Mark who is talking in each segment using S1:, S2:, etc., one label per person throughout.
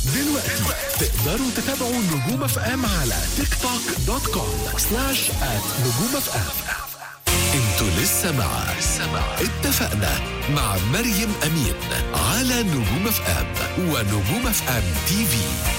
S1: دلوقتي تقدروا تتابعوا نجوم اف ام على تيك توك دوت كوم سلاش ات نجوم اف ام انتوا لسه مع اتفقنا مع مريم امين على نجوم اف ام ونجوم اف ام تي في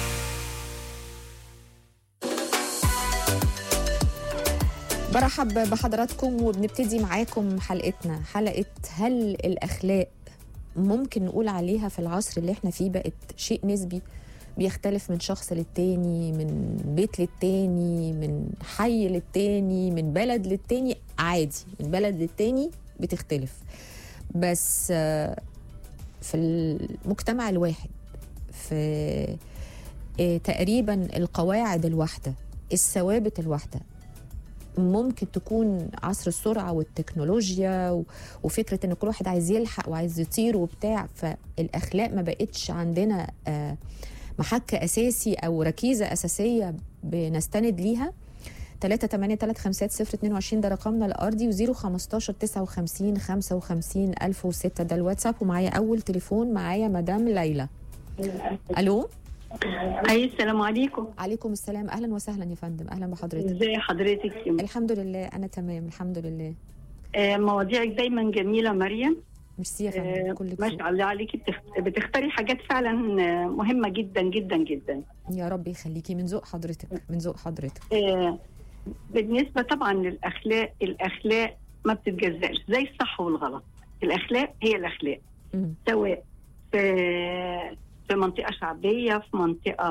S2: برحب بحضراتكم وبنبتدي معاكم حلقتنا حلقة هل الأخلاق ممكن نقول عليها في العصر اللي احنا فيه بقت شيء نسبي بيختلف من شخص للتاني من بيت للتاني من حي للتاني من بلد للتاني عادي من بلد للتاني بتختلف بس آه، في المجتمع الواحد في آه، تقريبا القواعد الواحدة الثوابت الواحدة ممكن تكون عصر السرعة والتكنولوجيا و- وفكرة ان كل واحد عايز يلحق وعايز يطير وبتاع فالأخلاق ما بقتش عندنا آه، محك أساسي أو ركيزة أساسية بنستند ليها 3 8 3 5 0 22 ده رقمنا الأرضي و0 15 59 55 1006 ده الواتساب ومعايا أول تليفون معايا مدام ليلى ألو
S3: اي السلام عليكم
S2: عليكم السلام أهلا وسهلا يا فندم أهلا بحضرتك
S3: ازي حضرتك
S2: الحمد لله أنا تمام الحمد لله
S3: آه مواضيعك دايما جميله مريم
S2: ميرسي يا
S3: آه
S2: فندم كل
S3: ما شاء الله عليكي بتخ- بتختاري حاجات فعلا آه، مهمه جدا جدا جدا
S2: يا رب يخليكي من ذوق حضرتك من ذوق حضرتك
S3: آه بالنسبه طبعا للاخلاق الاخلاق ما بتتجزاش زي الصح والغلط الاخلاق هي الاخلاق
S2: مم.
S3: سواء في في منطقه شعبيه في منطقه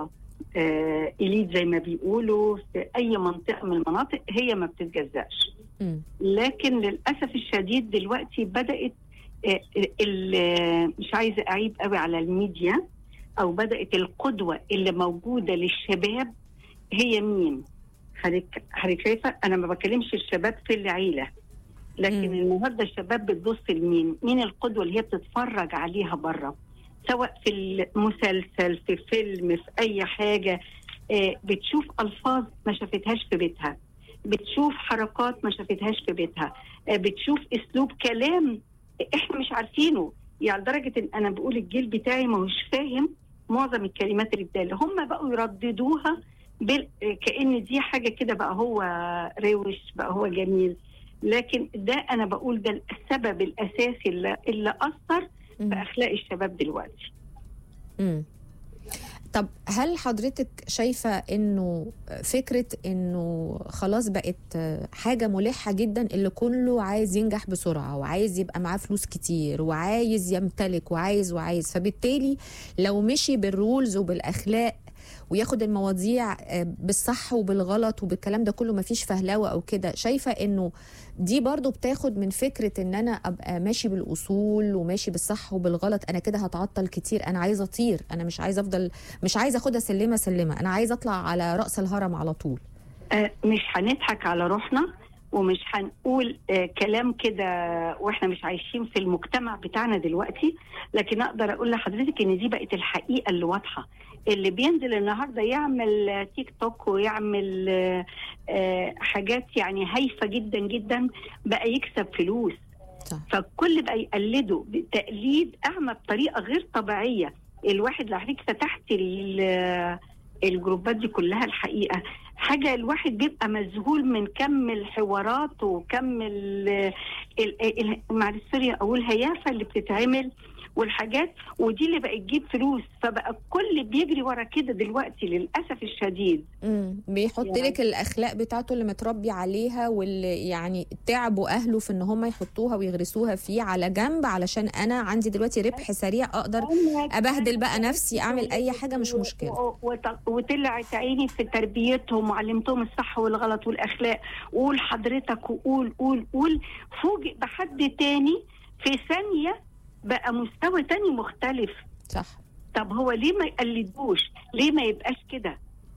S3: آه اليت زي ما بيقولوا في اي منطقه من المناطق هي ما بتتجزاش
S2: مم.
S3: لكن للاسف الشديد دلوقتي بدات آه، ال- مش عايزه اعيب قوي على الميديا او بدات القدوه اللي موجوده للشباب هي مين؟ حضرتك حضرتك شايفه انا ما بكلمش الشباب في العيله لكن
S2: مم.
S3: النهارده الشباب بتبص لمين؟ مين القدوه اللي هي بتتفرج عليها بره؟ سواء في المسلسل في فيلم في اي حاجه آه، بتشوف الفاظ ما شافتهاش في بيتها بتشوف حركات ما شافتهاش في بيتها آه، بتشوف اسلوب كلام احنا مش عارفينه يعني لدرجه ان انا بقول الجيل بتاعي ما هوش فاهم معظم الكلمات اللي بتقال هم بقوا يرددوها بال... آه، كان دي حاجه كده بقى هو روش بقى هو جميل لكن ده انا بقول ده السبب الاساسي اللي, اللي اثر في
S2: مم.
S3: اخلاق الشباب دلوقتي
S2: مم. طب هل حضرتك شايفة انه فكرة انه خلاص بقت حاجة ملحة جدا اللي كله عايز ينجح بسرعة وعايز يبقى معاه فلوس كتير وعايز يمتلك وعايز وعايز فبالتالي لو مشي بالرولز وبالاخلاق وياخد المواضيع آه، بالصح وبالغلط وبالكلام ده كله مفيش فهلوه او كده شايفه انه دي برضو بتاخد من فكره ان انا ابقى ماشي بالاصول وماشي بالصح وبالغلط انا كده هتعطل كتير انا عايزه اطير انا مش عايزه افضل مش عايزه اخدها سلمه سلمه انا عايزه اطلع على راس الهرم على طول
S3: آه، مش هنضحك على روحنا ومش هنقول آه، كلام كده واحنا مش عايشين في المجتمع بتاعنا دلوقتي لكن اقدر اقول لحضرتك ان دي بقت الحقيقه اللي واضحه اللي بينزل النهارده يعمل آه، تيك توك ويعمل آه، آه، حاجات يعني هايفه جدا جدا بقى يكسب فلوس
S2: صح
S3: فالكل بقى يقلده تقليد اعمى بطريقه غير طبيعيه الواحد لو حضرتك فتحت ال- الجروبات دي كلها الحقيقه حاجه الواحد بيبقى مذهول من كم الحوارات وكم ال- ال- ال- معلش سوري اقول هيافه اللي بتتعمل والحاجات ودي اللي بقت تجيب فلوس فبقى الكل بيجري ورا كده دلوقتي للاسف الشديد
S2: امم بيحط
S3: يعني-
S2: لك الاخلاق بتاعته اللي متربي عليها واللي يعني تعبوا اهله في ان هم يحطوها ويغرسوها فيه على جنب علشان انا عندي دلوقتي ربح سريع اقدر ابهدل بقى نفسي اعمل اي حاجه مش مشكله
S3: و- وط- وطلعت عيني في تربيتهم وعلمتهم الصح والغلط والاخلاق قول حضرتك وقول قول قول فوجئ بحد تاني في ثانيه بقى مستوى تاني مختلف
S2: صح
S3: طب هو ليه ما يقلدوش ليه ما يبقاش كده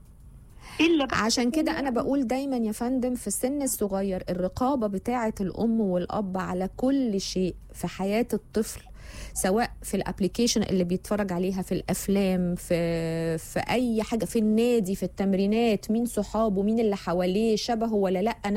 S3: الا بقى
S2: عشان كده انا بقول دايما يا فندم في السن الصغير الرقابه بتاعه الام والاب على كل شيء في حياه الطفل سواء في الابليكيشن اللي بيتفرج عليها في الافلام في في اي حاجه في النادي في التمرينات مين صحابه مين اللي حواليه شبهه ولا لا